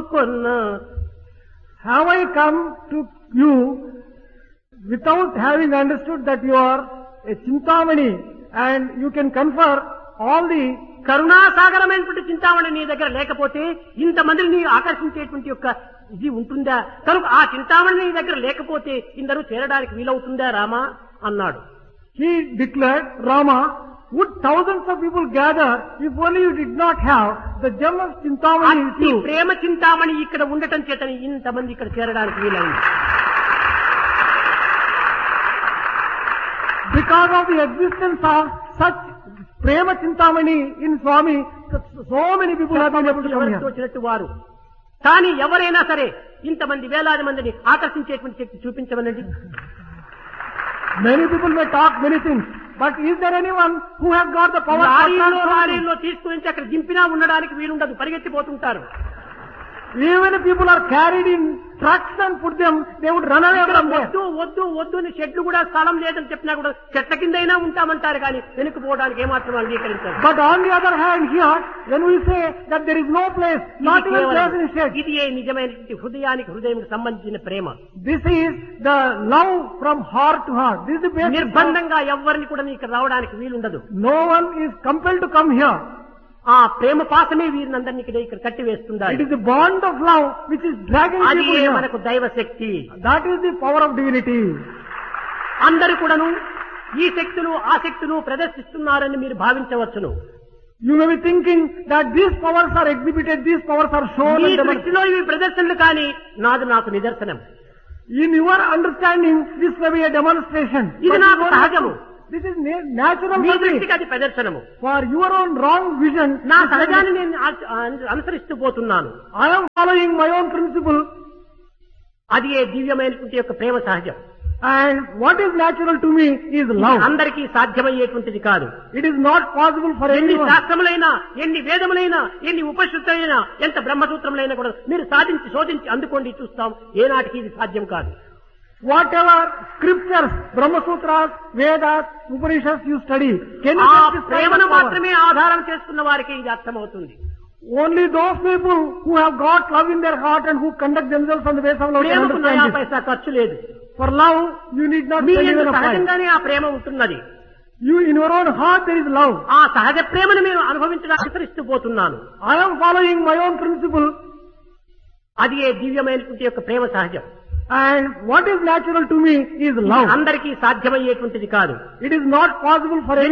కొన్న Have I come to you without having understood that you are a Chintamani and you can confer all the కరుణాసాగరమైనటువంటి Chintamani నీ దగ్గర లేకపోతే ఇంతమందిని నీ ఆకర్షించేటువంటి యొక్క ఇది ఉంటుందా కనుక ఆ చింతామణి నీ దగ్గర లేకపోతే ఇందరూ చేరడానికి వీలవుతుందా రామా అన్నాడు He declared, Rama, would thousands of people gather if only you did not have the gem of Chintamani with అట్టి you? ప్రేమ చింతామణి ఇక్కడ ఉండటం చేతని ఇంతమంది ఇక్కడ చేరడానికి వీలైంది Because of the existence of such Prema Chintamani in Swami, so many people have been able to come ఎవరికి here. తోచినట్టు వారు కానీ ఎవరైనా సరే ఇంతమంది వేలాది మందిని ఆకర్షించేటువంటి శక్తి చూపించమనండి Many people may talk many things, but is there anyone who has got the power to లారీలో transform? లారీలో తీసుకుని అక్కడ దింపినా ఉండడానికి వీలుండదు పరిగెత్తిపోతుంటారు Even if people are carried in trucks and put them, they would run away ఇక్కడ from there. వద్దు వద్దు వద్దు అని షెడ్లు కూడా స్థలం లేదని చెప్పినా కూడా చెట్ల కిందైనా ఉంటామంటారు కానీ వెనుక పోవడానికి ఏమాత్రం అంగీకరించారు But on the other hand, here, when we say that there is no place, not even place in shed, ఇది ఏ నిజమైనటువంటి హృదయానికి హృదయం సంబంధించిన ప్రేమ this is the love from heart to heart. This is the basis. of- నిర్బంధంగా ఎవరిని కూడా ఇక్కడ రావడానికి వీలుండదు No one is compelled to come here. ఆ ప్రేమ పాసమే వీరినందరినీ ఇక్కడ ఇక్కడ కట్టివేస్తుందా It is the bond of love which is dragging అది people here. మనకు దైవ శక్తి That is the power of divinity. అందరు కూడాను ఈ శక్తులు ఆ శక్తులు ప్రదర్శిస్తున్నారని మీరు భావించవచ్చును You may be thinking that these powers are exhibited, these powers are shown me and demonstrated. దృష్టిలో ఇవి ప్రదర్శనలు కానీ నాది నాకు నిదర్శనం In your understanding, this may be a demonstration. ఇది But నాకు you don't have సహజము. to- This is na- natural me for me. దృష్టికి అది ప్రదర్శనము For your own wrong vision, నా this may be- సహజాన్ని నేను ఆ- ఆ- అనుసరిస్తూ పోతున్నాను I am following my own principle అది ఏ దివ్యమైనటువంటి యొక్క ప్రేమ సహజం and what is natural to me is love. అందరికీ సాధ్యమయ్యేటువంటిది కాదు It is not possible for ఎన్ని anyone. శాస్త్రములైనా ఎన్ని వేదములైనా ఎన్ని ఉపశృతులైనా ఎంత బ్రహ్మసూత్రములైనా కూడా మీరు సాధించి శోధించి అందుకోండి చూస్తాం ఏనాటికి ఇది సాధ్యం కాదు Whatever scriptures, Brahma Sutras, Vedas, Upanishads you study, can you ఆ get this kind ప్రేమను of power? మాత్రమే ఆధారం చేసుకున్న వారికి ఇది అర్థమవుతుంది Only those people who have got love in their heart and who conduct themselves on the basis of love can ప్రేమకు నయా understand this. పైసా ఖర్చు లేదు For love, you need not me spend యందు even a price. సహజంగానే ఆ ప్రేమ ఉంటున్నది You, in your own heart, there is love. ఆ సహజ ప్రేమను నేను అనుభవించడానికి అనుసరిస్తూ పోతున్నాను I am following my own principle అది ఏ దివ్యమైనటువంటి యొక్క ప్రేమ సహజం and what is natural to me is love. అందరికీ సాధ్యమయ్యేటువంటిది కాదు It is not possible for